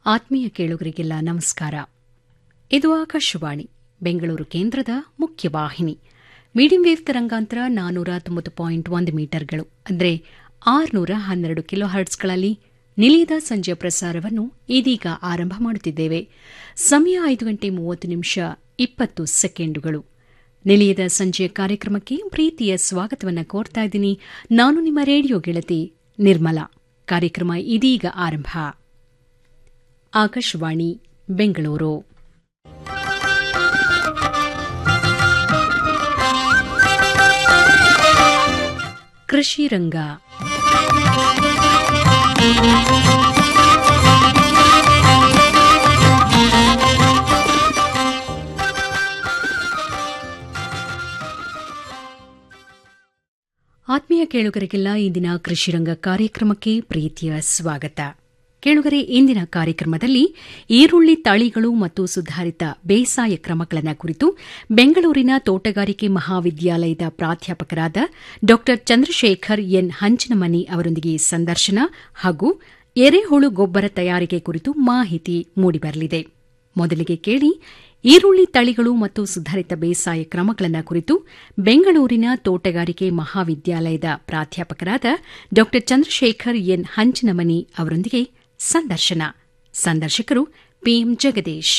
ಆತ್ಮೀಯ ಕೇಳುಗರಿಗೆಲ್ಲ ನಮಸ್ಕಾರ ಇದು ಆಕಾಶವಾಣಿ ಬೆಂಗಳೂರು ಕೇಂದ್ರದ ಮುಖ್ಯ ವಾಹಿನಿ ಮೀಡಿಯಂ ವೇವ್ ತರಂಗಾಂತರ ನಾನೂರ ತೊಂಬತ್ತು ಪಾಯಿಂಟ್ ಒಂದು ಮೀಟರ್ಗಳು ಅಂದರೆ ಆರುನೂರ ಹನ್ನೆರಡು ಕಿಲೋ ಹರ್ಟ್ಸ್ಗಳಲ್ಲಿ ನಿಲಿಯದ ಸಂಜೆಯ ಪ್ರಸಾರವನ್ನು ಇದೀಗ ಆರಂಭ ಮಾಡುತ್ತಿದ್ದೇವೆ ಸಮಯ ಐದು ಗಂಟೆ ಮೂವತ್ತು ನಿಮಿಷ ಇಪ್ಪತ್ತು ಸೆಕೆಂಡುಗಳು ನಿಲಿಯದ ಸಂಜೆಯ ಕಾರ್ಯಕ್ರಮಕ್ಕೆ ಪ್ರೀತಿಯ ಸ್ವಾಗತವನ್ನು ಕೋರ್ತಾ ಇದ್ದೀನಿ ನಾನು ನಿಮ್ಮ ರೇಡಿಯೋ ಗೆಳತಿ ನಿರ್ಮಲಾ ಕಾರ್ಯಕ್ರಮ ಇದೀಗ ಆರಂಭ ಆಕಾಶವಾಣಿ ಬೆಂಗಳೂರು ಕೃಷಿ ರಂಗ ಆತ್ಮೀಯ ಕೇಳುಗರಿಗೆಲ್ಲ ಇಂದಿನ ಕೃಷಿರಂಗ ಕಾರ್ಯಕ್ರಮಕ್ಕೆ ಪ್ರೀತಿಯ ಸ್ವಾಗತ ಕೇಳುಗರೆ ಇಂದಿನ ಕಾರ್ಯಕ್ರಮದಲ್ಲಿ ಈರುಳ್ಳಿ ತಳಿಗಳು ಮತ್ತು ಸುಧಾರಿತ ಬೇಸಾಯ ಕ್ರಮಗಳನ್ನು ಕುರಿತು ಬೆಂಗಳೂರಿನ ತೋಟಗಾರಿಕೆ ಮಹಾವಿದ್ಯಾಲಯದ ಪ್ರಾಧ್ಯಾಪಕರಾದ ಡಾ ಚಂದ್ರಶೇಖರ್ ಎನ್ ಹಂಚನಮನಿ ಅವರೊಂದಿಗೆ ಸಂದರ್ಶನ ಹಾಗೂ ಎರೆಹುಳು ಗೊಬ್ಬರ ತಯಾರಿಕೆ ಕುರಿತು ಮಾಹಿತಿ ಮೂಡಿಬರಲಿದೆ ಮೊದಲಿಗೆ ಕೇಳಿ ಈರುಳ್ಳಿ ತಳಿಗಳು ಮತ್ತು ಸುಧಾರಿತ ಬೇಸಾಯ ಕ್ರಮಗಳನ್ನು ಕುರಿತು ಬೆಂಗಳೂರಿನ ತೋಟಗಾರಿಕೆ ಮಹಾವಿದ್ಯಾಲಯದ ಪ್ರಾಧ್ಯಾಪಕರಾದ ಡಾ ಚಂದ್ರಶೇಖರ್ ಎನ್ ಹಂಚನಮನಿ ಅವರೊಂದಿಗೆ ಸಂದರ್ಶನ ಸಂದರ್ಶಕರು ಪಿಎಂ ಜಗದೀಶ್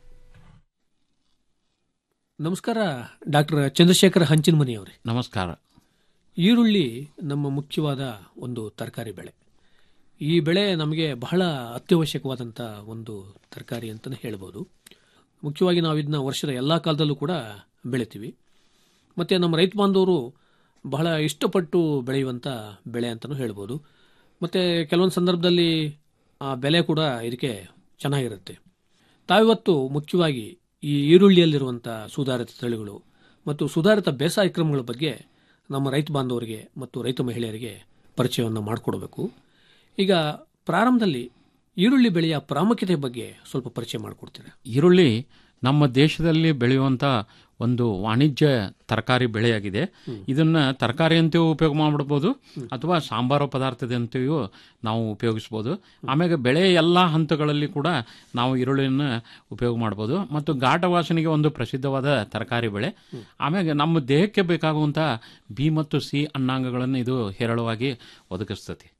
ನಮಸ್ಕಾರ ಡಾಕ್ಟರ್ ಚಂದ್ರಶೇಖರ ಹಂಚಿನಮನಿ ಅವರೇ ನಮಸ್ಕಾರ ಈರುಳ್ಳಿ ನಮ್ಮ ಮುಖ್ಯವಾದ ಒಂದು ತರಕಾರಿ ಬೆಳೆ ಈ ಬೆಳೆ ನಮಗೆ ಬಹಳ ಅತ್ಯವಶ್ಯಕವಾದಂಥ ಒಂದು ತರಕಾರಿ ಅಂತಲೇ ಹೇಳ್ಬೋದು ಮುಖ್ಯವಾಗಿ ನಾವು ಇದನ್ನ ವರ್ಷದ ಎಲ್ಲ ಕಾಲದಲ್ಲೂ ಕೂಡ ಬೆಳಿತೀವಿ ಮತ್ತು ನಮ್ಮ ರೈತ ಬಾಂಧವರು ಬಹಳ ಇಷ್ಟಪಟ್ಟು ಬೆಳೆಯುವಂಥ ಬೆಳೆ ಅಂತಲೂ ಹೇಳ್ಬೋದು ಮತ್ತು ಕೆಲವೊಂದು ಸಂದರ್ಭದಲ್ಲಿ ಆ ಬೆಲೆ ಕೂಡ ಇದಕ್ಕೆ ಚೆನ್ನಾಗಿರುತ್ತೆ ತಾವಿವತ್ತು ಮುಖ್ಯವಾಗಿ ಈ ಈರುಳ್ಳಿಯಲ್ಲಿರುವಂಥ ಸುಧಾರಿತ ತಳಿಗಳು ಮತ್ತು ಸುಧಾರಿತ ಬೇಸಾಯ ಕ್ರಮಗಳ ಬಗ್ಗೆ ನಮ್ಮ ರೈತ ಬಾಂಧವರಿಗೆ ಮತ್ತು ರೈತ ಮಹಿಳೆಯರಿಗೆ ಪರಿಚಯವನ್ನು ಮಾಡಿಕೊಡ್ಬೇಕು ಈಗ ಪ್ರಾರಂಭದಲ್ಲಿ ಈರುಳ್ಳಿ ಬೆಳೆಯ ಪ್ರಾಮುಖ್ಯತೆ ಬಗ್ಗೆ ಸ್ವಲ್ಪ ಪರಿಚಯ ಮಾಡಿಕೊಡ್ತೀರಾ ಈರುಳ್ಳಿ ನಮ್ಮ ದೇಶದಲ್ಲಿ ಬೆಳೆಯುವಂಥ ಒಂದು ವಾಣಿಜ್ಯ ತರಕಾರಿ ಬೆಳೆಯಾಗಿದೆ ಇದನ್ನ ತರಕಾರಿಯಂತೆಯೂ ಉಪಯೋಗ ಮಾಡ್ಬಿಡ್ಬೋದು ಅಥವಾ ಸಾಂಬಾರು ಪದಾರ್ಥದಂತೆಯೂ ನಾವು ಉಪಯೋಗಿಸ್ಬೋದು ಆಮೇಲೆ ಬೆಳೆ ಎಲ್ಲ ಹಂತಗಳಲ್ಲಿ ಕೂಡ ನಾವು ಈರುಳ್ಳಿಯನ್ನು ಉಪಯೋಗ ಮಾಡ್ಬೋದು ಮತ್ತು ಘಾಟ ವಾಸನೆಗೆ ಒಂದು ಪ್ರಸಿದ್ಧವಾದ ತರಕಾರಿ ಬೆಳೆ ಆಮೇಲೆ ನಮ್ಮ ದೇಹಕ್ಕೆ ಬೇಕಾಗುವಂಥ ಬಿ ಮತ್ತು ಸಿ ಅನ್ನಾಂಗಗಳನ್ನು ಇದು ಹೇರಳವಾಗಿ ಒದಗಿಸ್ತತಿ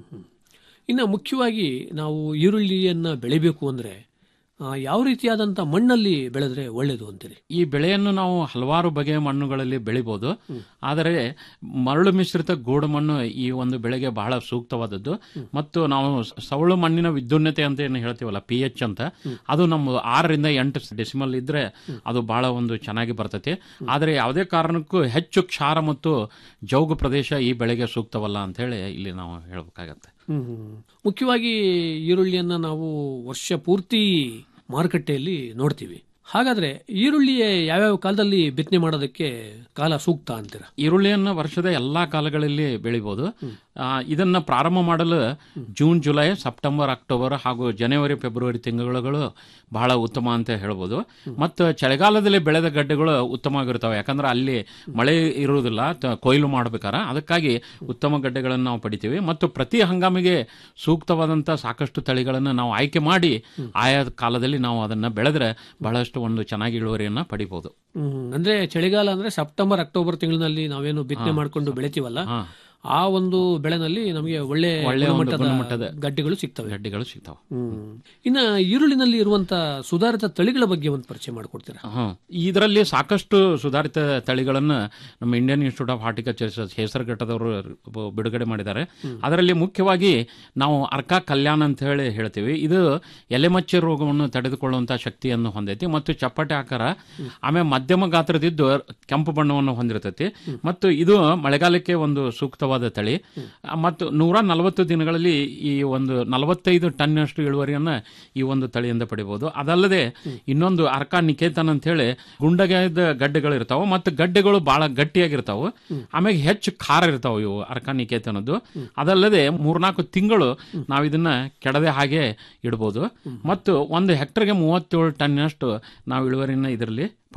ಇನ್ನು ಮುಖ್ಯವಾಗಿ ನಾವು ಈರುಳ್ಳಿಯನ್ನು ಬೆಳಿಬೇಕು ಅಂದರೆ ಯಾವ ರೀತಿಯಾದಂಥ ಮಣ್ಣಲ್ಲಿ ಬೆಳೆದ್ರೆ ಒಳ್ಳೆಯದು ಅಂತೀರಿ ಈ ಬೆಳೆಯನ್ನು ನಾವು ಹಲವಾರು ಬಗೆಯ ಮಣ್ಣುಗಳಲ್ಲಿ ಬೆಳಿಬೋದು ಆದರೆ ಮರಳು ಮಿಶ್ರಿತ ಗೋಡು ಮಣ್ಣು ಈ ಒಂದು ಬೆಳೆಗೆ ಬಹಳ ಸೂಕ್ತವಾದದ್ದು ಮತ್ತು ನಾವು ಸವಳು ಮಣ್ಣಿನ ವಿದ್ಯುನ್ಯತೆ ಅಂತ ಏನು ಹೇಳ್ತೀವಲ್ಲ ಪಿ ಎಚ್ ಅಂತ ಅದು ನಮ್ಮ ಆರರಿಂದ ಎಂಟು ಡೆಸಿಮಲ್ ಇದ್ರೆ ಅದು ಬಹಳ ಒಂದು ಚೆನ್ನಾಗಿ ಬರ್ತೈತಿ ಆದರೆ ಯಾವುದೇ ಕಾರಣಕ್ಕೂ ಹೆಚ್ಚು ಕ್ಷಾರ ಮತ್ತು ಜೌಗು ಪ್ರದೇಶ ಈ ಬೆಳೆಗೆ ಸೂಕ್ತವಲ್ಲ ಅಂತ ಹೇಳಿ ಇಲ್ಲಿ ನಾವು ಹೇಳಬೇಕಾಗತ್ತೆ ಮುಖ್ಯವಾಗಿ ಈರುಳ್ಳಿಯನ್ನ ನಾವು ವರ್ಷ ಪೂರ್ತಿ ಮಾರುಕಟ್ಟೆಯಲ್ಲಿ ನೋಡ್ತೀವಿ ಹಾಗಾದ್ರೆ ಈರುಳ್ಳಿಯ ಯಾವ್ಯಾವ ಕಾಲದಲ್ಲಿ ಬಿತ್ತನೆ ಮಾಡೋದಕ್ಕೆ ಕಾಲ ಸೂಕ್ತ ಅಂತೀರ ಈರುಳ್ಳಿಯನ್ನು ವರ್ಷದ ಎಲ್ಲಾ ಕಾಲಗಳಲ್ಲಿ ಬೆಳಿಬಹುದು ಇದನ್ನ ಪ್ರಾರಂಭ ಮಾಡಲು ಜೂನ್ ಜುಲೈ ಸೆಪ್ಟೆಂಬರ್ ಅಕ್ಟೋಬರ್ ಹಾಗೂ ಜನವರಿ ಫೆಬ್ರವರಿ ತಿಂಗಳುಗಳು ಬಹಳ ಉತ್ತಮ ಅಂತ ಹೇಳ್ಬೋದು ಮತ್ತು ಚಳಿಗಾಲದಲ್ಲಿ ಬೆಳೆದ ಗಡ್ಡೆಗಳು ಉತ್ತಮವಾಗಿರ್ತವೆ ಯಾಕಂದ್ರೆ ಅಲ್ಲಿ ಮಳೆ ಇರುವುದಿಲ್ಲ ಕೊಯ್ಲು ಮಾಡ್ಬೇಕಾರ ಅದಕ್ಕಾಗಿ ಉತ್ತಮ ಗಡ್ಡೆಗಳನ್ನು ನಾವು ಪಡಿತೀವಿ ಮತ್ತು ಪ್ರತಿ ಹಂಗಾಮಿಗೆ ಸೂಕ್ತವಾದಂಥ ಸಾಕಷ್ಟು ತಳಿಗಳನ್ನು ನಾವು ಆಯ್ಕೆ ಮಾಡಿ ಆಯಾ ಕಾಲದಲ್ಲಿ ನಾವು ಅದನ್ನ ಬೆಳೆದ್ರೆ ಬಹಳಷ್ಟು ಒಂದು ಚೆನ್ನಾಗಿ ಇಳುವರಿಯನ್ನ ಪಡಿಬಹುದು ಅಂದ್ರೆ ಚಳಿಗಾಲ ಅಂದ್ರೆ ಸೆಪ್ಟೆಂಬರ್ ಅಕ್ಟೋಬರ್ ತಿಂಗಳಿನಲ್ಲಿ ನಾವೇನು ಬಿತ್ತನೆ ಮಾಡ್ಕೊಂಡು ಬೆಳಿತೀವಲ್ಲ ಆ ಒಂದು ಬೆಳೆನಲ್ಲಿ ನಮಗೆ ಒಳ್ಳೆ ಒಳ್ಳೆ ಒಂದು ಗುಣಮಟ್ಟದ ಗುಣಮಟ್ಟದ ಗಡ್ಡೆಗಳು ಸಿಗ್ತವೆ ಗಡ್ಡೆಗಳು ಸಿಗ್ತಾವೆ ಇನ್ನ ಈರುಳ್ಳಿನಲ್ಲಿ ಇರುವಂತ ಸುಧಾರಿತ ತಳಿಗಳ ಬಗ್ಗೆ ಒಂದು ಪರಿಚಯ ಮಾಡಿಕೊಡ್ತೀರಾ ಹ್ಮ್ ಇದರಲ್ಲಿ ಸಾಕಷ್ಟು ಸುಧಾರಿತ ತಳಿಗಳನ್ನು ನಮ್ಮ ಇಂಡಿಯನ್ ಇನ್ಸ್ಟಿಟ್ಯೂಟ್ ಆಫ್ ಹಾರ್ಟಿಕಲ್ಚರ್ ಹೆಸರುಘಟ್ಟದವರು ಬಿಡುಗಡೆ ಮಾಡಿದ್ದಾರೆ ಅದರಲ್ಲಿ ಮುಖ್ಯವಾಗಿ ನಾವು ಅರ್ಕಾ ಕಲ್ಯಾಣ ಅಂತ ಹೇಳಿ ಹೇಳ್ತೀವಿ ಇದು ಎಲೆಮಚ್ಚೆ ರೋಗವನ್ನು ತಡೆದುಕೊಳ್ಳುವಂತಹ ಶಕ್ತಿಯನ್ನು ಹೊಂದೈತಿ ಮತ್ತು ಚಪ್ಪಟೆ ಆಕಾರ ಆಮೇಲೆ ಮಧ್ಯಮ ಗಾತ್ರದಿದ್ದು ಕೆಂಪು ಬಣ್ಣವನ್ನು ಹೊಂದಿರ್ತೈತಿ ಮತ್ತು ಇದು ಮಳೆಗಾಲಕ್ಕೆ ಒಂದು ಸೂಕ್ತವಾದ ತಳಿ ಮತ್ತು ನೂರ ನಲವತ್ತು ದಿನಗಳಲ್ಲಿ ಈ ಒಂದು ನಲವತ್ತೈದು ಟನ್ನಷ್ಟು ಇಳುವರಿಯನ್ನ ಈ ಒಂದು ತಳಿಯಿಂದ ಪಡಿಬಹುದು ಅದಲ್ಲದೆ ಇನ್ನೊಂದು ಅರ್ಕಾ ನಿಕೇತನ್ ಅಂತ ಹೇಳಿ ಗುಂಡಗಾಯದ ಗಡ್ಡೆಗಳು ಇರ್ತಾವ ಮತ್ತು ಗಡ್ಡೆಗಳು ಬಹಳ ಗಟ್ಟಿಯಾಗಿರ್ತಾವ ಆಮೇಲೆ ಹೆಚ್ಚು ಖಾರ ಇರ್ತಾವ ಇವು ಅರ್ಕಾ ನಿಕೇತನದ್ದು ಅದಲ್ಲದೆ ಮೂರ್ನಾಲ್ಕು ತಿಂಗಳು ನಾವು ಇದನ್ನ ಕೆಡದೆ ಹಾಗೆ ಇಡ್ಬೋದು ಮತ್ತು ಒಂದು ಹೆಕ್ಟರ್ಗೆ ಮೂವತ್ತೇಳು ಟನ್ನಷ್ಟು ನಾವು ಇಳುವರಿನ ಇದರಲ್ಲಿ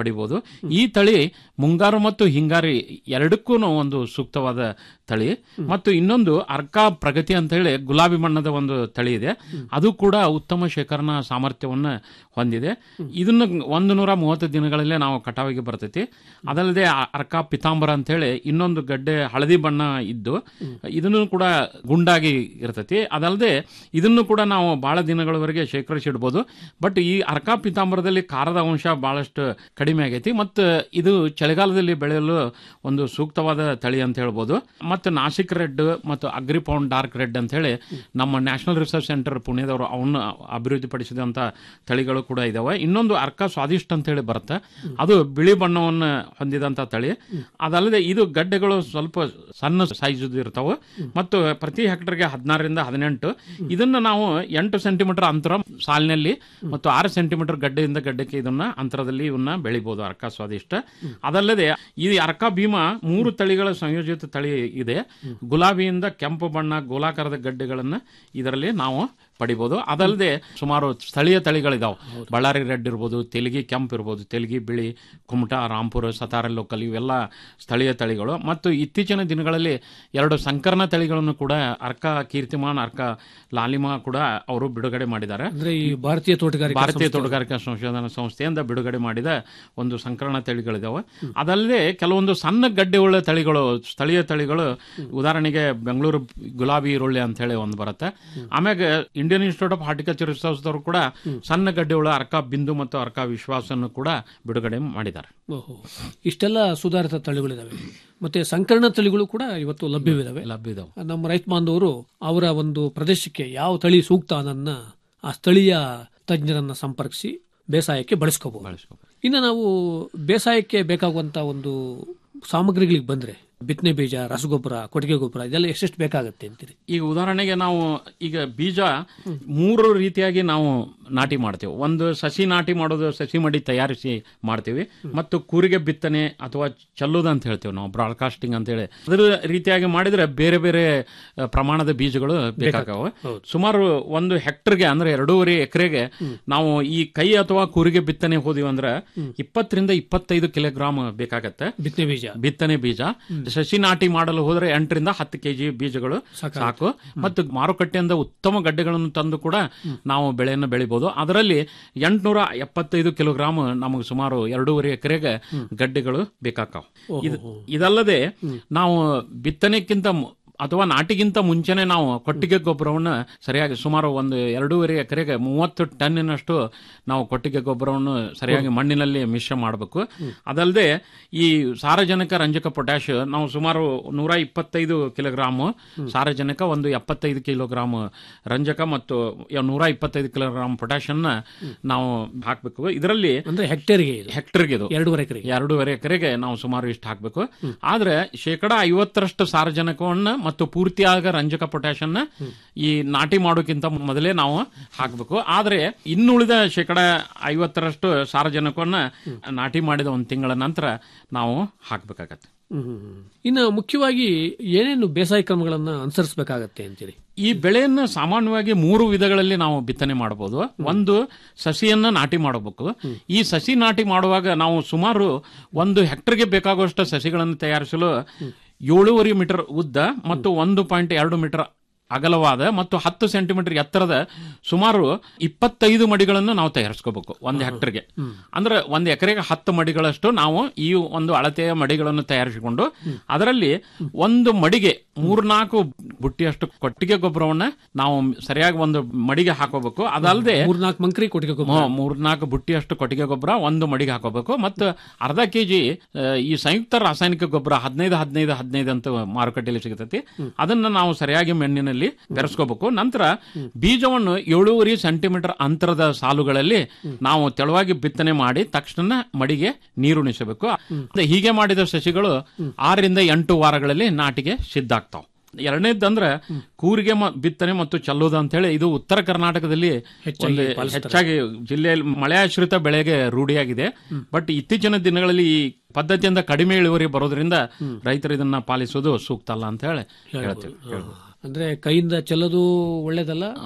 ಪಡಿಬಹುದು ಈ ತಳಿ ಮುಂಗಾರು ಮತ್ತು ಹಿಂಗಾರಿ ಎರಡಕ್ಕೂ ಒಂದು ಸೂಕ್ತವಾದ ತಳಿ ಮತ್ತು ಇನ್ನೊಂದು ಅರ್ಕಾ ಪ್ರಗತಿ ಅಂತ ಹೇಳಿ ಗುಲಾಬಿ ಬಣ್ಣದ ಒಂದು ತಳಿ ಇದೆ ಅದು ಕೂಡ ಉತ್ತಮ ಶೇಖರಣಾ ಸಾಮರ್ಥ್ಯವನ್ನ ಹೊಂದಿದೆ ಇದನ್ನ ಒಂದು ನೂರ ಮೂವತ್ತು ದಿನಗಳಲ್ಲೇ ನಾವು ಕಟಾವಿಗೆ ಬರ್ತೈತಿ ಅದಲ್ಲದೆ ಆ ಅರ್ಕಾ ಪಿತಾಂಬರ ಅಂತ ಹೇಳಿ ಇನ್ನೊಂದು ಗಡ್ಡೆ ಹಳದಿ ಬಣ್ಣ ಇದ್ದು ಇದನ್ನು ಕೂಡ ಗುಂಡಾಗಿ ಇರ್ತೈತಿ ಅದಲ್ಲದೆ ಇದನ್ನು ಕೂಡ ನಾವು ಬಹಳ ದಿನಗಳವರೆಗೆ ಶೇಖರಿಸಿಡ್ಬೋದು ಬಟ್ ಈ ಅರ್ಕಾ ಪಿತಾಂಬರದಲ್ಲಿ ಖಾರದ ಅಂಶ ಬಹಳಷ್ಟು ಕಡಿಮೆ ಆಗೈತಿ ಮತ್ತು ಇದು ಚಳಿಗಾಲದಲ್ಲಿ ಬೆಳೆಯಲು ಒಂದು ಸೂಕ್ತವಾದ ತಳಿ ಅಂತ ಹೇಳ್ಬೋದು ಮತ್ತು ನಾಸಿಕ್ ರೆಡ್ ಮತ್ತು ಅಗ್ರಿಪೌಂಡ್ ಡಾರ್ಕ್ ರೆಡ್ ಅಂತ ಹೇಳಿ ನಮ್ಮ ನ್ಯಾಷನಲ್ ರಿಸರ್ಚ್ ಸೆಂಟರ್ ಪುಣೆದವರು ಅವನ್ನ ಅಭಿವೃದ್ಧಿಪಡಿಸಿದಂತ ತಳಿಗಳು ಕೂಡ ಇದಾವೆ ಇನ್ನೊಂದು ಅರ್ಕ ಸ್ವಾದಿಷ್ಟ ಅಂತ ಹೇಳಿ ಬರುತ್ತೆ ಅದು ಬಿಳಿ ಬಣ್ಣವನ್ನು ಹೊಂದಿದಂತ ತಳಿ ಅದಲ್ಲದೆ ಇದು ಗಡ್ಡೆಗಳು ಸ್ವಲ್ಪ ಸಣ್ಣ ಸೈಜ್ ಇರ್ತಾವೆ ಮತ್ತು ಪ್ರತಿ ಹೆಕ್ಟರ್ಗೆ ಹದಿನಾರರಿಂದ ಹದಿನೆಂಟು ಇದನ್ನ ನಾವು ಎಂಟು ಸೆಂಟಿಮೀಟರ್ ಅಂತರ ಸಾಲಿನಲ್ಲಿ ಮತ್ತು ಆರು ಸೆಂಟಿಮೀಟರ್ ಗಡ್ಡೆಯಿಂದ ಗಡ್ಡೆಗೆ ಇದನ್ನ ಅಂತರದಲ್ಲಿ ಇವನ್ನ ಬೆಳಿಬಹುದು ಅರ್ಕ ಸ್ವಾದಿಷ್ಟ ಅದಲ್ಲದೆ ಈ ಅರ್ಕ ಭೀಮಾ ಮೂರು ತಳಿಗಳ ಸಂಯೋಜಿತ ತಳಿ ಇದೆ ಗುಲಾಬಿಯಿಂದ ಕೆಂಪು ಬಣ್ಣ ಗೋಲಾಕಾರದ ಗಡ್ಡೆಗಳನ್ನ ಇದರಲ್ಲಿ ನಾವು ಪಡಿಬಹುದು ಅದಲ್ಲದೆ ಸುಮಾರು ಸ್ಥಳೀಯ ತಳಿಗಳಿದಾವೆ ಬಳ್ಳಾರಿ ರೆಡ್ ಇರ್ಬೋದು ತೆಲಗಿ ಕೆಂಪು ಇರ್ಬೋದು ತೆಲಗಿ ಬಿಳಿ ಕುಮಟಾ ರಾಂಪುರ ಸತಾರ ಲೋಕಲ್ ಇವೆಲ್ಲ ಸ್ಥಳೀಯ ತಳಿಗಳು ಮತ್ತು ಇತ್ತೀಚಿನ ದಿನಗಳಲ್ಲಿ ಎರಡು ಸಂಕರಣ ತಳಿಗಳನ್ನು ಕೂಡ ಅರ್ಕ ಕೀರ್ತಿಮಾನ್ ಅರ್ಕ ಲಾಲಿಮಾ ಕೂಡ ಅವರು ಬಿಡುಗಡೆ ಮಾಡಿದ್ದಾರೆ ಅಂದ್ರೆ ಈ ಭಾರತೀಯ ತೋಟಗಾರಿಕೆ ಭಾರತೀಯ ತೋಟಗಾರಿಕಾ ಸಂಶೋಧನಾ ಸಂಸ್ಥೆಯಿಂದ ಬಿಡುಗಡೆ ಮಾಡಿದ ಒಂದು ಸಂಕರಣ ತಳಿಗಳಿದಾವೆ ಅದಲ್ಲದೆ ಕೆಲವೊಂದು ಸಣ್ಣ ಗಡ್ಡೆ ಉಳ್ಳ ತಳಿಗಳು ಸ್ಥಳೀಯ ತಳಿಗಳು ಉದಾಹರಣೆಗೆ ಬೆಂಗಳೂರು ಗುಲಾಬಿ ಈರುಳ್ಳಿ ಅಂತ ಹೇಳಿ ಒಂದು ಬರುತ್ತೆ ಆಮ್ಯಾಗ ಇಂಡಿಯನ್ ಇನ್ಸ್ಟಿಟ್ಯೂಟ್ ಆಫ್ ಹಾರ್ಟಿಕಲ್ಚರ್ ರಿಸರ್ಚ್ದವರು ಕೂಡ ಸಣ್ಣ ಗಡ್ಡೆ ಉಳ್ಳ ಅರ್ಕ ಬಿಂದು ಮತ್ತು ಅರ್ಕ ವಿಶ್ವಾಸನ್ನು ಕೂಡ ಬಿಡುಗಡೆ ಮಾಡಿದ್ದಾರೆ ಓಹೋ ಇಷ್ಟೆಲ್ಲ ಸುಧಾರಿತ ತಳಿಗಳಿದಾವೆ ಮತ್ತೆ ಸಂಕರಣ ತಳಿಗಳು ಕೂಡ ಇವತ್ತು ಲಭ್ಯವಿದಾವೆ ಲಭ್ಯ ಇದಾವೆ ನಮ್ಮ ರೈತ ಬಾಂಧವರು ಅವರ ಒಂದು ಪ್ರದೇಶಕ್ಕೆ ಯಾವ ತಳಿ ಸೂಕ್ತ ಅನ್ನೋದನ್ನ ಆ ಸ್ಥಳೀಯ ತಜ್ಞರನ್ನ ಸಂಪರ್ಕಿಸಿ ಬೇಸಾಯಕ್ಕೆ ಬಳಸ್ಕೋಬಹುದು ಬಳಸ್ಕೋಬಹುದು. ಇನ್ನು ನಾವು ಬೇಸಾಯಕ್ಕೆ ಬೇಕಾಗುವಂತ ಒಂದು ಸಾಮಗ್ರಿಗಳಿಗೆ ಬಂದ್ರೆ ಬಿತ್ತನೆ ಬೀಜ ರಸಗೊಬ್ಬರ ಕೊಟ್ಟಿಗೆ ಗೊಬ್ಬರ ಇದೆಲ್ಲ ಎಷ್ಟೆಷ್ಟು ಬೇಕಾಗತ್ತೆ ಅಂತೀರಿ ಈಗ ಉದಾಹರಣೆಗೆ ನಾವು ಈಗ ಬೀಜ ಮೂರು ರೀತಿಯಾಗಿ ನಾವು ನಾಟಿ ಮಾಡ್ತೇವೆ ಒಂದು ಸಸಿ ನಾಟಿ ಮಾಡೋದು ಸಸಿ ಮಡಿ ತಯಾರಿಸಿ ಮಾಡ್ತೀವಿ ಮತ್ತು ಕೂರಿಗೆ ಬಿತ್ತನೆ ಅಥವಾ ಚಲ್ಲೋದು ಅಂತ ಹೇಳ್ತೇವೆ ನಾವು ಬ್ರಾಡ್ಕಾಸ್ಟಿಂಗ್ ಅಂತ ಹೇಳಿ ಅದ್ರ ರೀತಿಯಾಗಿ ಮಾಡಿದ್ರೆ ಬೇರೆ ಬೇರೆ ಆ, ಪ್ರಮಾಣದ ಬೀಜಗಳು ಬೇಕಾಗವೆ ಸುಮಾರು ಒಂದು ಹೆಕ್ಟರ್ಗೆ ಅಂದ್ರೆ ಎರಡೂವರೆ ಎಕರೆಗೆ ನಾವು ಈ ಕೈ ಅಥವಾ ಕೂರಿಗೆ ಬಿತ್ತನೆ ಹೋದಿವಿ ಅಂದ್ರೆ ಇಪ್ಪತ್ತರಿಂದ ಇಪ್ಪತ್ತೈದು ಕಿಲೋಗ್ರಾಮ್ ಬೇಕಾಗತ್ತೆ ಬಿತ್ತನೆ ಬೀಜ ಬಿತ್ತನೆ ಬೀಜ ಸಸಿ ನಾಟಿ ಮಾಡಲು ಹೋದ್ರೆ ಎಂಟರಿಂದ ಹತ್ತು ಕೆಜಿ ಬೀಜಗಳು ಸಾಕು ಮತ್ತು ಮಾರುಕಟ್ಟೆಯಿಂದ ಉತ್ತಮ ಗಡ್ಡೆಗಳನ್ನು ತಂದು ಕೂಡ ನಾವು ಬೆಳೆಯನ್ನು ಬೆಳಿಬಹುದು ಅದರಲ್ಲಿ ಎಂಟುನೂರ ಎಪ್ಪತ್ತೈದು ಕಿಲೋಗ್ರಾಮ್ ನಮಗೆ ಸುಮಾರು ಎರಡೂವರೆ ಎಕರೆಗೆ ಗಡ್ಡೆಗಳು ಬೇಕಾಕಾವ್ ಇದು ಇದಲ್ಲದೆ ನಾವು ಬಿತ್ತನೆಕ್ಕಿಂತ ಮು- ಅಥವಾ ನಾಟಿಗಿಂತ ಮುಂಚೆನೆ ನಾವು ಕೊಟ್ಟಿಗೆ ಗೊಬ್ಬರವನ್ನು ಸರಿಯಾಗಿ ಸುಮಾರು ಒಂದು ಎರಡೂವರೆ ಎಕರೆಗೆ ಮೂವತ್ತು ಟನ್ನಿನಷ್ಟು ನಾವು ಕೊಟ್ಟಿಗೆ ಗೊಬ್ಬರವನ್ನು ಸರಿಯಾಗಿ ಮಣ್ಣಿನಲ್ಲಿ ಮಿಶ್ರ ಮಾಡಬೇಕು ಅದಲ್ಲದೆ ಈ ಸಾರಜನಕ ರಂಜಕ ಪೊಟ್ಯಾಶ್ ನಾವು ಸುಮಾರು ನೂರ ಇಪ್ಪತ್ತೈದು ಕಿಲೋಗ್ರಾಮ್ ಸಾರಜನಕ ಒಂದು ಎಪ್ಪತ್ತೈದು ಕಿಲೋಗ್ರಾಮ್ ರಂಜಕ ಮತ್ತು ನೂರ ಇಪ್ಪತ್ತೈದು ಕಿಲೋಗ್ರಾಮ್ ಪೊಟ್ಯಾಶ್ ಅನ್ನ ನಾವು ಹಾಕಬೇಕು ಇದರಲ್ಲಿ ಅಂದ್ರೆ ಹೆಕ್ಟೇರ್ಗೆ ಇದು ಹೆಕ್ಟರ್ಗೆ ಇದು ಎರಡೂವರೆ ಎಕರೆ ಎರಡೂವರೆ ಎಕರೆಗೆ ನಾವು ಸುಮಾರು ಇಷ್ಟು ಹಾಕಬೇಕು ಆದ್ರೆ ಶೇಕಡ ಐವತ್ತರಷ್ಟು ಸಾರಜನಕವನ್ನ ಮತ್ತು ಪೂರ್ತಿಯಾಗ ರಂಜಕ ಪೊಟ್ಯಾಶ್ ಅನ್ನ ಈ ನಾಟಿ ಮಾಡೋಕ್ಕಿಂತ ಮೊದಲೇ ನಾವು ಹಾಕಬೇಕು ಆದ್ರೆ ಇನ್ನುಳಿದ ಶೇಕಡ ಐವತ್ತರಷ್ಟು ಸಾರಜನಕವನ್ನ ನಾಟಿ ಮಾಡಿದ ಒಂದು ತಿಂಗಳ ನಂತರ ನಾವು ಹಾಕಬೇಕಾಗತ್ತೆ ಇನ್ನು ಮುಖ್ಯವಾಗಿ ಏನೇನು ಬೇಸಾಯ ಕ್ರಮಗಳನ್ನ ಅನುಸರಿಸಬೇಕಾಗತ್ತೆ ಅಂತೀರಿ ಈ ಬೆಳೆಯನ್ನ ಸಾಮಾನ್ಯವಾಗಿ ಮೂರು ವಿಧಗಳಲ್ಲಿ ನಾವು ಬಿತ್ತನೆ ಮಾಡಬಹುದು ಒಂದು ಸಸಿಯನ್ನ ನಾಟಿ ಮಾಡಬೇಕು ಈ ಸಸಿ ನಾಟಿ ಮಾಡುವಾಗ ನಾವು ಸುಮಾರು ಒಂದು ಹೆಕ್ಟರ್ಗೆ ಬೇಕಾಗುವಷ್ಟು ಸಸಿಗಳನ್ನು ತಯಾರಿಸಲು ಏಳೂವರೆ ಮೀಟರ್ ಉದ್ದ ಮತ್ತು ಒಂದು ಪಾಯಿಂಟ್ ಎರಡು ಮೀಟರ್ ಅಗಲವಾದ ಮತ್ತು ಹತ್ತು ಸೆಂಟಿಮೀಟರ್ ಎತ್ತರದ ಸುಮಾರು ಇಪ್ಪತ್ತೈದು ಮಡಿಗಳನ್ನು ನಾವು ತಯಾರಿಸ್ಕೋಬೇಕು ಒಂದು ಹೆಕ್ಟರ್ಗೆ ಅಂದ್ರೆ ಒಂದು ಎಕರೆಗೆ ಹತ್ತು ಮಡಿಗಳಷ್ಟು ನಾವು ಈ ಒಂದು ಅಳತೆಯ ಮಡಿಗಳನ್ನು ತಯಾರಿಸಿಕೊಂಡು ಅದರಲ್ಲಿ ಒಂದು ಮಡಿಗೆ ಮೂರ್ನಾಲ್ಕು ಬುಟ್ಟಿಯಷ್ಟು ಕೊಟ್ಟಿಗೆ ಗೊಬ್ಬರವನ್ನ ನಾವು ಸರಿಯಾಗಿ ಒಂದು ಮಡಿಗೆ ಹಾಕೋಬೇಕು ಅದಲ್ಲದೆ ಮೂರ್ನಾಲ್ಕು ಮಂಕ್ರಿ ಕೊಟ್ಟಿಗೆ ಗೊಬ್ಬರ ಹ್ಮ್, ಮೂರ್ನಾಲ್ಕು ಬುಟ್ಟಿಯಷ್ಟು ಕೊಟ್ಟಿಗೆ ಗೊಬ್ಬರ ಒಂದು ಮಡಿಗೆ ಹಾಕೋಬೇಕು ಮತ್ತು ಅರ್ಧ ಕೆಜಿ ಈ ಸಂಯುಕ್ತ ರಾಸಾಯನಿಕ ಗೊಬ್ಬರ ಹದಿನೈದು ಹದಿನೈದು ಹದಿನೈದು ಅಂತ ಮಾರುಕಟ್ಟೆಯಲ್ಲಿ ಸಿಗುತ್ತೈತಿ ಅದನ್ನ ನಾವು ಸರಿಯಾಗಿ ಮಣ್ಣಿನಲ್ಲಿ ಬೆರೆಸ್ಕೋಬೇಕು ನಂತರ ಬೀಜವನ್ನು ಏಳೂವರೆ ಸೆಂಟಿಮೀಟರ್ ಅಂತರದ ಸಾಲುಗಳಲ್ಲಿ ನಾವು ತೆಳುವಾಗಿ ಬಿತ್ತನೆ ಮಾಡಿ ತಕ್ಷಣ ಮಡಿಗೆ ನೀರುಣಿಸಬೇಕು ಅದೇ ಹೀಗೆ ಮಾಡಿದ ಸಸಿಗಳು ಆರರಿಂದ ಎಂಟು ವಾರಗಳಲ್ಲಿ ನಾಟಿಗೆ ಸಿದ್ಧ ಆಗ್ತಾವ ಎರಡನೇದಂದ್ರೆ ಕೂರಿಗೆ ಮ- ಬಿತ್ತನೆ ಮತ್ತು ಚಲ್ಲೋದು ಅಂತ ಹೇಳಿ ಇದು ಉತ್ತರ ಕರ್ನಾಟಕದಲ್ಲಿ ಒಂದು ಹೆಚ್ಚಾಗಿ ಜಿಲ್ಲೆಯಲ್ಲಿ ಮಳೆಯಾಶ್ರಿತ ಬೆಳೆಗೆ ರೂಢಿಯಾಗಿದೆ ಬಟ್ ಇತ್ತೀಚಿನ ದಿನಗಳಲ್ಲಿ ಈ ಪದ್ಧತಿಯಿಂದ ಕಡಿಮೆ ಇಳುವರಿ ಬರೋದ್ರಿಂದ ರೈತರು ಇದನ್ನ ಪಾಲಿಸೋದು ಸೂಕ್ತ ಅಲ್ಲ ಅಂತ ಹೇಳಿ ಹೇಳ್ತೀವಿ ಹೇಳ್ಬೋದು. ಅಂದ್ರೆ ಕೈಯಿಂದ ಚೆಲ್ಲೋದು ಒಳ್ಳೇದಲ್ಲ ಹ್ಮ್.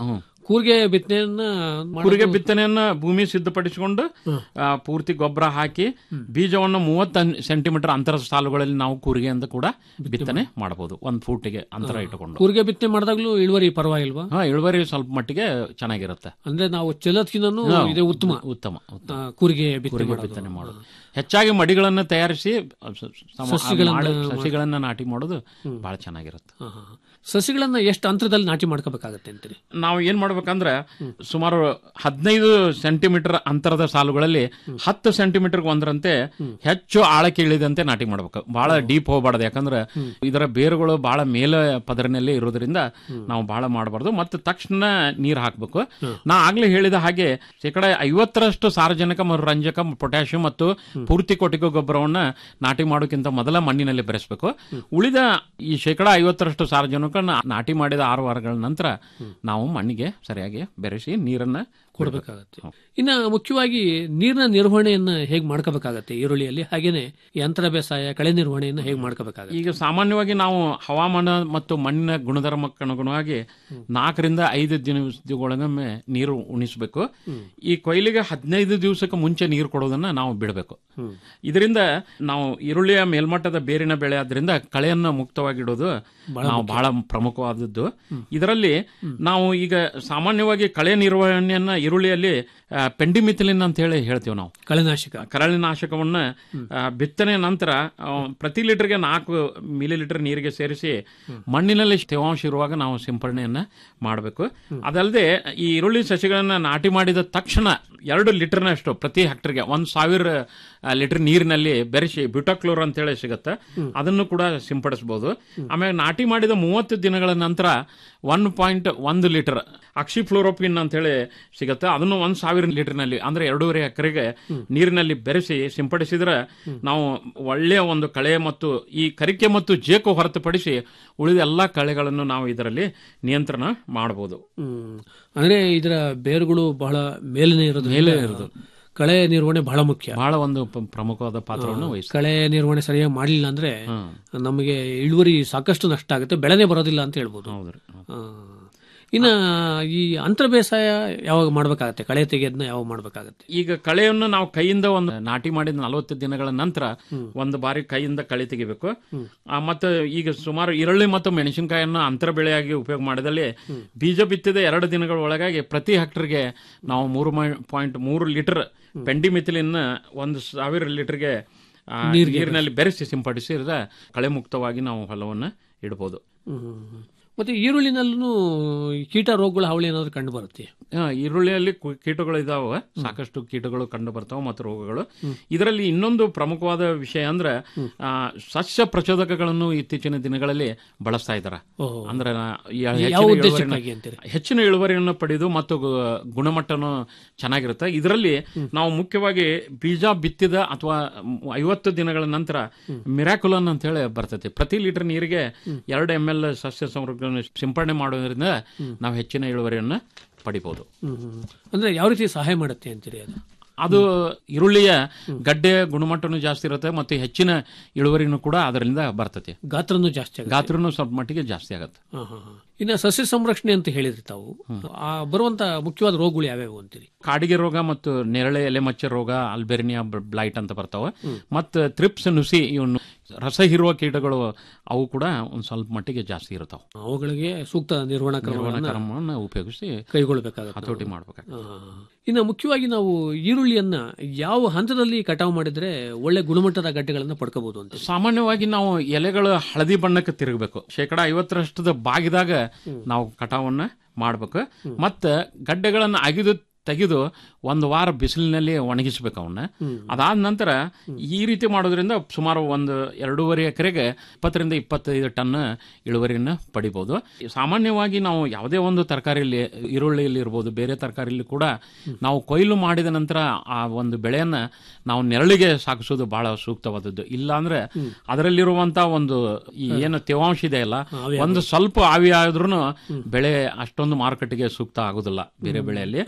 ಕೂರ್ಗೆ ಬಿತ್ತನೆಯನ್ನ ಮಾಡೋದು- ಕೂರಿಗೆ ಬಿತ್ತನೆಯನ್ನ ಭೂಮಿ ಸಿದ್ಧಪಡಿಸಿಕೊಂಡು ಆ, ಪೂರ್ತಿ ಗೊಬ್ಬರ ಹಾಕಿ ಬೀಜವನ್ನು ಮೂವತ್ತು ಸೆಂಟಿಮೀಟರ್ ಅಂತರ ಸಾಲುಗಳಲ್ಲಿ ನಾವು ಕೂರಿಗೆಯಿಂದ ಕೂಡ ಬಿತ್ತನೆ ಮಾಡಬಹುದು ಒಂದ್ ಫೂಟಿಗೆ ಅಂತರ ಇಟ್ಟುಕೊಂಡು ಕೂರ್ಗೆ ಬಿತ್ತನೆ ಮಾಡಿದಾಗ್ಲೂ ಇಳುವರಿ ಪರವಾಗಿಲ್ವಾ ಹಾ ಇಳುವರಿ ಸ್ವಲ್ಪ ಮಟ್ಟಿಗೆ ಚೆನ್ನಾಗಿರುತ್ತೆ ಅಂದ್ರೆ ನಾವು ಚೆಲ್ಲೋದ್ಕಿಂತನೂ ಇದೆ ಉತ್ತಮ ಉತ್ತಮ ಉತ್ತಮ ಆ, ಕೂರ್ಗೆ ಬಿತ್ತನೆ ಕೂರಿಗೆ ಮಾಡೋದು. ಬಿತ್ತನೆ ಮಾಡೋದು ಹೆಚ್ಚಾಗಿ ಮಡಿಗಳನ್ನ ತಯಾರಿಸಿ ಅ, ಸ- ಸಮ- ಸಸಿಗಳನ್ನ ಮಾಡಿ- ಸಸಿಗಳನ್ನ ನಾಟಿ ಮಾಡೋದು ಬಹಳ ಚೆನ್ನಾಗಿರುತ್ತೆ ಹಾ, ಹಾ, ಹಾ. ಸಸಿಗಳನ್ನ ಎಷ್ಟು ಅಂತರದಲ್ಲಿ ನಾಟಿ ಮಾಡ್ಕೋಬೇಕಾಗತ್ತೆ ಅಂತೀರಿ ನಾವು ಏನ್ ಮಾಡ್ಬೇಕಂದ್ರೆ ಸುಮಾರು ಹದಿನೈದು ಸೆಂಟಿಮೀಟರ್ ಅಂತರದ ಸಾಲುಗಳಲ್ಲಿ ಹತ್ತು ಸೆಂಟಿಮೀಟರ್ ಒಂದರಂತೆ ಹೆಚ್ಚು ಆಳಕ್ಕೆ ಇಳಿದಂತೆ ನಾಟಿ ಮಾಡ್ಬೇಕು ಬಹಳ ಡೀಪ್ ಹೋಗಬಾರ್ದು ಯಾಕಂದ್ರೆ ಇದರ ಬೇರುಗಳು ಬಹಳ ಮೇಲೆ ಪದರಿನಲ್ಲಿ ಇರೋದ್ರಿಂದ ನಾವು ಬಹಳ ಮಾಡಬಾರ್ದು ಮತ್ತು ತಕ್ಷಣ ನೀರು ಹಾಕಬೇಕು ನಾ ಆಗ್ಲೇ ಹೇಳಿದ ಹಾಗೆ ಶೇಕಡ ಐವತ್ತರಷ್ಟು ಸಾರಜನಕ ಮತ್ತು ರಂಜಕ ಪೊಟ್ಯಾಷಿಯಂ ಮತ್ತು ಪೂರ್ತಿ ಕೊಟ್ಟಿಗೆ ಗೊಬ್ಬರವನ್ನ ನಾಟಿ ಮಾಡೋಕ್ಕಿಂತ ಮೊದಲ ಮಣ್ಣಿನಲ್ಲಿ ಬೆರೆಸಬೇಕು ಉಳಿದ ಈ ಶೇಕಡ ಐವತ್ತರಷ್ಟು ಸಾರಜನಕ ನಾಟಿ ಮಾಡಿದ ಆರು ವಾರಗಳ ನಂತರ ನಾವು ಮಣ್ಣಿಗೆ ಸರಿಯಾಗಿ ಬೆರೆಸಿ ನೀರನ್ನ ಕೊಡಬೇಕಾಗತ್ತೆ ಇನ್ನ ಮುಖ್ಯವಾಗಿ ನೀರಿನ ನಿರ್ವಹಣೆಯನ್ನ ಹೇಗೆ ಮಾಡ್ಕೋಬೇಕಾಗತ್ತೆ ಈರುಳ್ಳಿಯಲ್ಲಿ ಹಾಗೇನೆ ಯಂತ್ರ ಬೇಸಾಯ ಕಳೆ ನಿರ್ವಹಣೆಯನ್ನ ಹೇಗೆ ಮಾಡ್ಕೋಬೇಕಾಗತ್ತೆ ಈಗ ಸಾಮಾನ್ಯವಾಗಿ ನಾವು ಹವಾಮಾನ ಮತ್ತು ಮಣ್ಣಿನ ಗುಣಧರ್ಮಕ್ಕೆ ಅನುಗುಣವಾಗಿ ನಾಲ್ಕರಿಂದ ಐದು ದಿನಗಳೊಳಗೊಮ್ಮೆ ನೀರು ಉಣಿಸಬೇಕು ಈ ಕೊಯ್ಲಿಗೆ ಹದಿನೈದು ದಿವಸಕ್ಕೆ ಮುಂಚೆ ನೀರು ಕೊಡೋದನ್ನ ನಾವು ಬಿಡಬೇಕು ಇದರಿಂದ ನಾವು ಈರುಳ್ಳಿಯ ಮೇಲ್ಮಟ್ಟದ ಬೇರಿನ ಬೆಳೆ ಆದ್ರಿಂದ ಕಳೆಯನ್ನ ಮುಕ್ತವಾಗಿಡೋದು ನಾವು ಬಹಳ ಪ್ರಮುಖವಾದದ್ದು ಇದರಲ್ಲಿ ನಾವು ಈಗ ಸಾಮಾನ್ಯವಾಗಿ ಕಳೆ ನಿರ್ವಹಣೆಯನ್ನ ಈರುಳ್ಳಿಯಲ್ಲಿ ಆ, ಪೆಂಡಿಮಿಥಿಲಿನ್ ಅಂತ ಹೇಳಿ ಹೇಳ್ತೀವಿ ನಾವು ಕಳೆನಾಶಕ ಕರಳಿನಾಶಕವನ್ನ ಆ, ಬಿತ್ತನೆ ನಂತರ ಆ, ಪ್ರತಿ ಲೀಟರ್ಗೆ ನಾಲ್ಕು ಮಿಲಿ ಲೀಟರ್ ನೀರಿಗೆ ಸೇರಿಸಿ ಮಣ್ಣಿನಲ್ಲಿ ತೇವಾಂಶ ಇರುವಾಗ ನಾವು ಸಿಂಪರಣೆಯನ್ನ ಮಾಡಬೇಕು ಅದಲ್ಲದೆ ಈ ಈರುಳ್ಳಿ ಸಸಿಗಳನ್ನ ನಾಟಿ ಮಾಡಿದ ತಕ್ಷಣ ಎರಡು ಲೀಟರ್ನಷ್ಟು ಪ್ರತಿ ಹೆಕ್ಟರ್ಗೆ ಒಂದ್ ಸಾವಿರ ಆ, ಲೀಟರ್ ನೀರಿನಲ್ಲಿ ಬೆರೆಸಿ ಬ್ಯೂಟಾಕ್ಲೋರ್ ಅಂತ ಹೇಳಿ ಸಿಗುತ್ತೆ ಅದನ್ನು ಕೂಡ ಸಿಂಪಡಿಸಬಹುದು ಆಮೇಲೆ ನಾಟಿ ಮಾಡಿದ ಮೂವತ್ತು ದಿನಗಳ ನಂತರ ಒನ್ ಪಾಯಿಂಟ್ ಒಂದು ಲೀಟರ್ ಅಕ್ಸಿಫ್ಲೋರೋಪಿನ್ ಅಂತ ಹೇಳಿ ಸಿಗುತ್ತೆ ಅದನ್ನು ಒಂದ್ ಸಾವಿರ ಲೀಟರ್ನಲ್ಲಿ ಅಂದ್ರೆ ಎರಡೂವರೆ ಎಕರೆಗೆ ನೀರಿನಲ್ಲಿ ಬೆರೆಸಿ ಸಿಂಪಡಿಸಿದ್ರೆ ನಾವು ಒಳ್ಳೆಯ ಒಂದು ಕಳೆ ಮತ್ತು ಈ ಕರಿಕೆ ಮತ್ತು ಜೇಕು ಹೊರತುಪಡಿಸಿ ಉಳಿದ ಎಲ್ಲಾ ಕಳೆಗಳನ್ನು ನಾವು ಇದರಲ್ಲಿ ನಿಯಂತ್ರಣ ಮಾಡಬಹುದು ಹ್ಮ್ ಅಂದ್ರೆ ಇದರ ಬೇರುಗಳು ಬಹಳ ಮೇಲನೆ ಇರೋದು ಮೇಲೆ ಇರೋದು ಕಳೆ ನಿರ್ವಹಣೆ ಬಹಳ ಮುಖ್ಯ ಬಹಳ ಒಂದು ಪ- ಪ್ರಮುಖವಾದ ಪಾತ್ರವನ್ನು ವಹಿಸ್ತದೆ ಕಳೆ ನಿರ್ವಹಣೆ ಸರಿಯಾಗಿ ಮಾಡಲಿಲ್ಲ ಅಂದ್ರೆ ನಮಗೆ ಇಳುವರಿ ಸಾಕಷ್ಟು ನಷ್ಟ ಆಗುತ್ತೆ ಬೆಳೆನೇ ಬರೋದಿಲ್ಲ ಅಂತ ಹೇಳ್ಬೋದು ಹೌದ್ರಿ ಆ, ಇನ್ನ ಈ ಅಂತರ ಬೇಸಾಯ ಯಾವಾಗ ಮಾಡ್ಬೇಕಾಗತ್ತೆ ಕಳೆ ತೆಗೆಯೋದನ್ನ ಯಾವಾಗ ಮಾಡ್ಬೇಕಾಗತ್ತೆ ಈಗ ಕಳೆಯನ್ನು ನಾವು ಕೈಯಿಂದ ಒಂದು ನಾಟಿ ಮಾಡಿದ ನಲವತ್ತು ದಿನಗಳ ನಂತರ ಒಂದು ಬಾರಿ ಕೈಯಿಂದ ಕಳೆ ತೆಗಿಬೇಕು ಆ, ಮತ್ತು ಈಗ ಸುಮಾರು ಈರುಳ್ಳಿ ಮತ್ತು ಮೆಣಸಿನಕಾಯಿಯನ್ನು ಅಂತರ ಬೆಳೆಯಾಗಿ ಉಪಯೋಗ ಮಾಡಿದಲ್ಲಿ ಬೀಜ ಬಿತ್ತಿದ ಎರಡು ದಿನಗಳ ಒಳಗಾಗಿ ಪ್ರತಿ ಹೆಕ್ಟರ್ಗೆ ನಾವು ಮೂರು ಪಾಯಿಂಟ್ ಮೂರು ಲೀಟರ್ ಪೆಂಡಿಮಿಥಿಲಿನ್ ಒಂದು ಸಾವಿರ ಲೀಟರ್ಗೆ ಆ, ನೀರಿನಲ್ಲಿ ಬೆರೆಸಿ ಸಿಂಪಡಿಸಿದ್ರೆ ಕಳೆ ಮುಕ್ತವಾಗಿ ನಾವು ಹೊಲವನ್ನು ಇಡಬಹುದು ಹ್ಮ್. ಮತ್ತೆ ಈರುಳ್ಳಿನಲ್ಲೂ ಕೀಟ ರೋಗಗಳ ಹಾವಳಿ ಏನಾದ್ರು ಕಂಡು ಬರುತ್ತೆ ಆ, ಈರುಳ್ಳಿಯಲ್ಲಿ ಕು- ಕೀಟಗಳು ಇದಾವೆ ಸಾಕಷ್ಟು ಕೀಟಗಳು ಕಂಡು ಬರ್ತಾವೆ ಮತ್ತು ರೋಗಗಳು ಇದರಲ್ಲಿ ಇನ್ನೊಂದು ಪ್ರಮುಖವಾದ ವಿಷಯ ಅಂದ್ರೆ ಆ, ಸಸ್ಯ ಪ್ರಚೋದಕಗಳನ್ನು ಇತ್ತೀಚಿನ ದಿನಗಳಲ್ಲಿ ಬಳಸ್ತಾ ಇದ್ದಾರೆ ಓಹೋ. ಅಂದ್ರೆ ನಾ- ಈ ಯಾವ ಹೆಚ್ಚಿನ ಉದ್ದೇಶಕ್ಕಾಗಿ ಇಳುವರಿನ- ಅಂತೀರಿ? ಹೆಚ್ಚಿನ ಇಳುವರಿಯನ್ನು ಪಡೆದು ಮತ್ತು ಗು- ಗುಣಮಟ್ಟನು ಚೆನ್ನಾಗಿರುತ್ತೆ ಇದರಲ್ಲಿ ನಾವು ಮುಖ್ಯವಾಗಿ ಬೀಜ ಬಿತ್ತಿದ ಅಥವಾ ಐವತ್ತು ದಿನಗಳ ನಂತರ ಮಿರಾಕುಲನ್ ಅಂತ ಹೇಳಿ ಬರ್ತೈತಿ ಪ್ರತಿ ಲೀಟರ್ ನೀರಿಗೆ ಎರಡು ಎಂ ಎಲ್ ಸಸ್ಯ ಸಂರಕ್ಷಣೆ ಸಿಂಪಡಣೆ ಮಾಡೋದ್ರಿಂದ ನಾವು ಹೆಚ್ಚಿನ ಇಳುವರಿಯನ್ನು ಪಡಿಬಹುದು ಹ್ಮ್, ಹ್ಮ್. ಅಂದ್ರೆ ಯಾವ ರೀತಿ ಸಹಾಯ ಮಾಡುತ್ತೆ ಅಂತೀರಿ ಅದು ಅದು ಈರುಳ್ಳಿಯ ಗಡ್ಡೆಯ ಗುಣಮಟ್ಟನೂ ಜಾಸ್ತಿ ಇರುತ್ತೆ ಮತ್ತು ಹೆಚ್ಚಿನ ಇಳುವರಿನೂ ಕೂಡ ಅದರಿಂದ ಬರ್ತೈತಿ ಗಾತ್ರನೂ ಜಾಸ್ತಿ ಆಗುತ್ತೆ ಗಾತ್ರನೂ ಸ್ವಲ್ಪ ಮಟ್ಟಿಗೆ ಜಾಸ್ತಿ ಆಗುತ್ತೆ ಹಾ, ಹಾ, ಹಾ. ಇನ್ನ ಸಸ್ಯ ಸಂರಕ್ಷಣೆ ಅಂತ ಹೇಳಿದ್ರಿ ತಾವು ಆ ಬರುವಂತ ಮುಖ್ಯವಾದ ರೋಗಗಳು ಯಾವ್ಯಾವು ಅಂತೀರಿ ಕಾಡಿಗೆ ರೋಗ ಮತ್ತು ನೆರಳೆ ಎಲೆ ಮಚ್ಚ ರೋಗ ಅಲ್ಬೆರ್ನಿಯಾ ಬ್ಲೈಟ್ ಅಂತ ಬರ್ತಾವೆ ಮತ್ತು ತ್ರಿಪ್ಸ್ ನುಸಿ ಇವನು ರಸ ಹೀರುವ ಕೀಟಗಳು ಅವು ಕೂಡ ಒಂದು ಸ್ವಲ್ಪ ಮಟ್ಟಿಗೆ ಜಾಸ್ತಿ ಇರ್ತಾವೆ ಅವುಗಳಿಗೆ ಸೂಕ್ತ ನಿರ್ವಹಣಾ ಕ್ರಮಗಳನ್ನು ಕ್ರಮವನ್ನು ಉಪಯೋಗಿಸಿ ಕೈಗೊಳ್ಳಬೇಕಾಗುತ್ತೆ ಹತೋಟಿ ಮಾಡ್ಬೇಕಾಗ್ತದೆ ಆ, ಇನ್ನು ಮುಖ್ಯವಾಗಿ ನಾವು ಈರುಳ್ಳಿಯನ್ನ ಯಾವ ಹಂತದಲ್ಲಿ ಕಟಾವು ಮಾಡಿದ್ರೆ ಒಳ್ಳೆ ಗುಣಮಟ್ಟದ ಗಡ್ಡೆಗಳನ್ನ ಪಡ್ಕೋಬಹುದು ಅಂತ ಸಾಮಾನ್ಯವಾಗಿ ನಾವು ಎಲೆಗಳು ಹಳದಿ ಬಣ್ಣಕ್ಕೆ ತಿರುಗಬೇಕು ಶೇಕಡ ಐವತ್ತರಷ್ಟದ ಬಾಗಿದಾಗ ನಾವು ಕಟಾವನ್ನ ಮಾಡ್ಬೇಕು ಮತ್ತೆ ಗಡ್ಡೆಗಳನ್ನ ಅಗಿದು ತೆಗೆದು ಒಂದು ವಾರ ಬಿಸಿಲಿನಲ್ಲಿ ಒಣಗಿಸ್ಬೇಕು ಅವನ್ನ ಅದಾದ ನಂತರ ಈ ರೀತಿ ಮಾಡೋದ್ರಿಂದ ಸುಮಾರು ಒಂದು ಎರಡೂವರೆ ಎಕರೆಗೆ ಇಪ್ಪತ್ತರಿಂದ ಇಪ್ಪತ್ತೈದು ಟನ್ ಇಳುವರಿಯನ್ನು ಪಡಿಬಹುದು ಸಾಮಾನ್ಯವಾಗಿ ನಾವು ಯಾವುದೇ ಒಂದು ತರಕಾರಿಯಲ್ಲಿ ಈರುಳ್ಳಿಯಲ್ಲಿ ಇರ್ಬೋದು ಬೇರೆ ತರಕಾರಿಯಲ್ಲಿ ಕೂಡ ನಾವು ಕೊಯ್ಲು ಮಾಡಿದ ನಂತರ ಆ ಒಂದು ಬೆಳೆಯನ್ನ ನಾವು ನೆರಳಿಗೆ ಸಾಗಿಸೋದು ಬಹಳ ಸೂಕ್ತವಾದದ್ದು ಇಲ್ಲ ಅಂದ್ರೆ ಅದರಲ್ಲಿರುವಂತ ಒಂದು ಈ ಏನು ತೇವಾಂಶ ಇದೆ ಅಲ್ಲ ಒಂದು ಸ್ವಲ್ಪ ಆವಿ ಆದ್ರೂ ಬೆಳೆ ಅಷ್ಟೊಂದು ಮಾರುಕಟ್ಟೆಗೆ ಸೂಕ್ತ ಆಗುದಿಲ್ಲ ಬೇರೆ ಬೆಳೆಯಲ್ಲಿ ಅಂದ್ರೆ ಬೆಂಡ್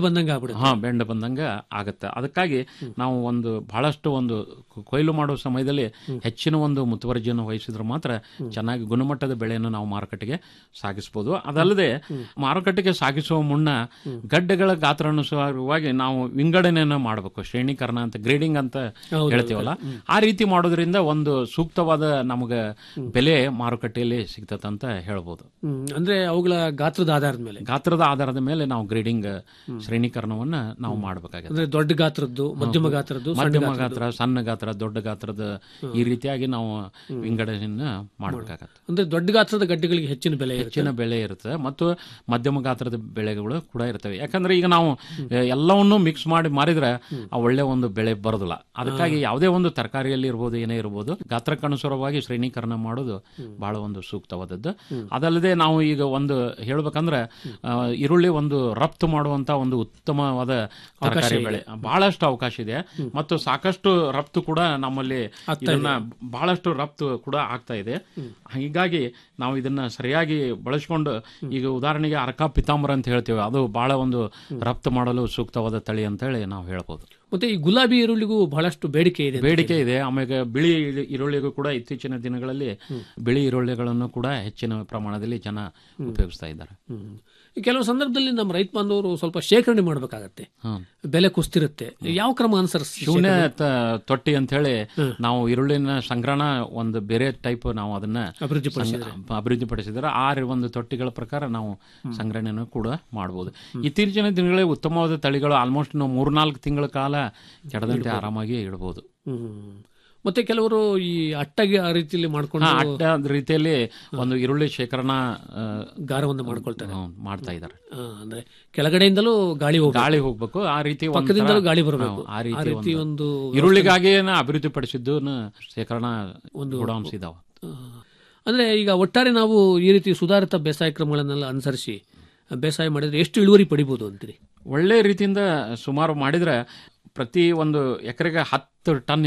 ಬಂದಂಗ ಆಗ್ಬಿಡುತ್ತೆ ಹಾ ಬೆಂಡ್ ಬಂದಂಗ ಆಗತ್ತೆ ಅದಕ್ಕಾಗಿ ನಾವು ಒಂದು ಬಹಳಷ್ಟು ಒಂದು ಕು- ಕೊಯ್ಲು ಮಾಡುವ ಸಮಯದಲ್ಲಿ ಹೆಚ್ಚಿನ ಒಂದು ಮುತುವರ್ಜಿಯನ್ನು ವಹಿಸಿದ್ರೆ ಮಾತ್ರ ಚೆನ್ನಾಗಿ ಗುಣಮಟ್ಟದ ಬೆಳೆಯನ್ನು ನಾವು ಮಾರುಕಟ್ಟೆಗೆ ಸಾಗಿಸಬಹುದು ಅದಲ್ಲದೆ ಮಾರುಕಟ್ಟೆಗೆ ಸಾಗಿಸುವ ಮುನ್ನ ಗಡ್ಡೆಗಳ ಗಾತ್ರಾನುಸಾರವಾಗಿ ನಾವು ವಿಂಗಡಣೆಯನ್ನು ಮಾಡಬೇಕು ಶ್ರೇಣೀಕರಣ ಅಂತ ಗ್ರೇಡಿಂಗ್ ಅಂತ ಹೇಳ್ತೀವಲ್ಲ ಆ ರೀತಿ ಮಾಡೋದ್ರಿಂದ ಒಂದು ಸೂಕ್ತವಾದ ನಮಗೆ ಬೆಲೆ ಮಾರುಕಟ್ಟೆಯಲ್ಲಿ ಸಿಗ್ತದೆ ಅಂತ ಹೇಳ್ಬೋದು ಹ್ಮ್. ಅಂದ್ರೆ ಅವುಗಳ ಗಾತ್ರದ ಆಧಾರದ ಮೇಲೆ ಗಾತ್ರದ ಆಧಾರದ ಮೇಲೆ ನಾವು ಗ್ರೇಡಿಂಗ್ ಶ್ರೇಣೀಕರಣವನ್ನ ನಾವು ಮಾಡಬೇಕಾಗುತ್ತೆ ಅಂದ್ರೆ ದೊಡ್ಡ ಗಾತ್ರದ್ದು ಮಧ್ಯಮ ಗಾತ್ರದ್ದು ಸಣ್ಣ ಮಧ್ಯಮ ಗಾತ್ರದ್ದು. ಗಾತ್ರ ಸಣ್ಣ ಗಾತ್ರ ದೊಡ್ಡ ಗಾತ್ರದ ಈ ರೀತಿಯಾಗಿ ನಾವು ವಿಂಗಡಣೆಯನ್ನ ಮಾಡಬೇಕಾಗತ್ತೆ ಅಂದ್ರೆ ದೊಡ್ಡ ಗಾತ್ರದ ಗಡ್ಡೆಗಳಿಗೆ ಹೆಚ್ಚಿನ ಬೆಲೆ ಇರುತ್ತೆ ಹೆಚ್ಚಿನ ಬೆಳೆ ಇರುತ್ತೆ ಮತ್ತು ಮಧ್ಯಮ ಗಾತ್ರದ ಬೆಳೆಗಳು ಕೂಡ ಇರ್ತವೆ ಯಾಕಂದ್ರೆ ಈಗ ನಾವು ಆ, ಎಲ್ಲವನ್ನೂ ಮಿಕ್ಸ್ ಮಾಡಿ ಮಾರಿದ್ರೆ ಆ ಒಳ್ಳೆ ಒಂದು ಬೆಳೆ ಬರೋದಿಲ್ಲ ಅದಕ್ಕಾಗಿ ಯಾವುದೇ ಒಂದು ತರಕಾರಿಯಲ್ಲಿ ಇರ್ಬೋದು ಏನೇ ಇರ್ಬೋದು ಗಾತ್ರಕ್ಕನುಸಾರವಾಗಿ ಶ್ರೇಣೀಕರಣ ಮಾಡೋದು ಬಹಳ ಒಂದು ಸೂಕ್ತವಾದದ್ದು ಅದಲ್ಲದೆ ನಾವು ಈಗ ಒಂದು ಹೇಳ್ಬೇಕಂದ್ರೆ ಆ, ಈರುಳ್ಳಿ ಒಂದು ರಫ್ತು ಮಾಡುವಂತ ಒಂದು ಉತ್ತಮವಾದ ತರಕಾರಿ ಬೆಳೆ ಬಹಳಷ್ಟು ಅವಕಾಶ ಇದೆ ಮತ್ತು ಸಾಕಷ್ಟು ರಫ್ತು ಕೂಡ ನಮ್ಮಲ್ಲಿ ಇದನ್ನ ಬಹಳಷ್ಟು ರಫ್ತು ಕೂಡ ಆಗ್ತಾ ಇದೆ ಹೀಗಾಗಿ ನಾವು ಇದನ್ನ ಸರಿಯಾಗಿ ಬಳಸ್ಕೊಂಡು ಈಗ ಉದಾಹರಣೆಗೆ ಅರ್ಕಾ ಪಿತಾಂಬರ ಅಂತ ಹೇಳ್ತೀವಿ ಅದು ಬಹಳ ಒಂದು ರಫ್ತು ಮಾಡಲು ಸೂಕ್ತವಾದ ತಳಿ ಅಂತ ಹೇಳಿ ನಾವು ಹೇಳ್ಬೋದು ಮತ್ತೆ ಈ ಗುಲಾಬಿ ಈರುಳ್ಳಿಗೂ ಬಹಳಷ್ಟು ಬೇಡಿಕೆ ಇದೆ ಬೇಡಿಕೆ ಇದೆ ಆಮೇಲೆ ಬಿಳಿ ಈರುಳ್ಳಿ- ಈರುಳ್ಳಿಗೂ ಕೂಡ ಇತ್ತೀಚಿನ ದಿನಗಳಲ್ಲಿ ಬಿಳಿ ಈರುಳ್ಳಿಗಳನ್ನು ಕೂಡ ಹೆಚ್ಚಿನ ಪ್ರಮಾಣದಲ್ಲಿ ಜನ ಉಪಯೋಗಿಸ್ತಾ ಇದ್ದಾರೆ ಹ್ಮ್. ಈ ಕೆಲವು ಸಂದರ್ಭದಲ್ಲಿ ನಮ್ಮ ರೈತ ಬಾಂಧವರು ಸ್ವಲ್ಪ ಶೇಖರಣೆ ಮಾಡಬೇಕಾಗತ್ತೆ ಹ್ಮ್. ಬೆಲೆ ಕುಸ್ತಿರುತ್ತೆ ಯಾವ ಕ್ರಮ ಅನುಸರಿಸಿ ಶೂನ್ಯ ತ- ತೊಟ್ಟಿ ಅಂತ ಹೇಳಿ ನಾವು ಈರುಳ್ಳಿನ ಸಂಗ್ರಹಣ ಒಂದು ಬೇರೆ ಟೈಪ್ ನಾವು ಅದನ್ನ ಅಭಿವೃದ್ಧಿ ಸಂಗ್ರ- ಅಭಿವೃದ್ಧಿಪಡಿಸಿದ್ರೆ ಆ ರಿ- ಒಂದು ತೊಟ್ಟಿಗಳ ಪ್ರಕಾರ ನಾವು ಸಂಗ್ರಹಣೆಯನ್ನು ಕೂಡ ಮಾಡಬಹುದು ಇತ್ತೀಚಿನ ದಿನಗಳಲ್ಲಿ ಉತ್ತಮವಾದ ತಳಿಗಳು ಆಲ್ಮೋಸ್ಟ್ ನಾವು ಮೂರ್ನಾಲ್ಕು ತಿಂಗಳ ಕಾಲ ಕೆಡದಂತೆ ಆರಾಮಾಗಿ ಇಡಬಹುದು ಹ್ಮ್. ಮತ್ತೆ ಕೆಲವರು ಈ ಅಟ್ಟಗೆ ಆ ರೀತಿಯಲ್ಲಿ ಮಾಡ್ಕೊಂಡು ಅಟ್ಟ ರೀತಿಯಲ್ಲಿ ಒಂದು ಈರುಳ್ಳಿ ಶೇಖರಣಾ ಆ, ಗಾರವನ್ನು ಮಾಡ್ಕೊಳ್ತಾರೆ ಹ್ಮ್, ಮಾಡ್ತಾ ಇದ್ದಾರೆ ಆ, ಅಂದ್ರೆ ಕೆಳಗಡೆಯಿಂದಲೂ ಗಾಳಿ ಹೋಗಿ ಗಾಳಿ ಹೋಗ್ಬೇಕು ಆ ರೀತಿ ಒಂಥರ- ಪಕ್ಕದಿಂದಲೂ ಗಾಳಿ ಬರಬೇಕು ಹಾ, ಆ ಆ ರೀತಿ ರೀತಿ ಒಂದು ಈರುಳ್ಳಿಗಾಗಿ ಅಭಿವೃದ್ಧಿಪಡಿಸಿದ್ದು ಶೇಖರಣಾ ಗೋಡೌನ್ಸ್ ಇದಾವ ಆ, ಅಂದ್ರೆ ಈಗ ಒಟ್ಟಾರೆ ನಾವು ಈ ರೀತಿ ಸುಧಾರಿತ ಬೇಸಾಯ ಕ್ರಮಗಳನ್ನೆಲ್ಲ ಅನುಸರಿಸಿ ಬೇಸಾಯ ಮಾಡಿದ್ರೆ ಎಷ್ಟು ಇಳುವರಿ ಪಡಿಬಹುದು ಅಂತೀರಿ ಒಳ್ಳೆ ರೀತಿಯಿಂದ ಸುಮಾರು ಮಾಡಿದ್ರೆ ಪ್ರತಿ ಒಂದು ಎಕರೆಗೆ ಹತ್ತು ಟನ್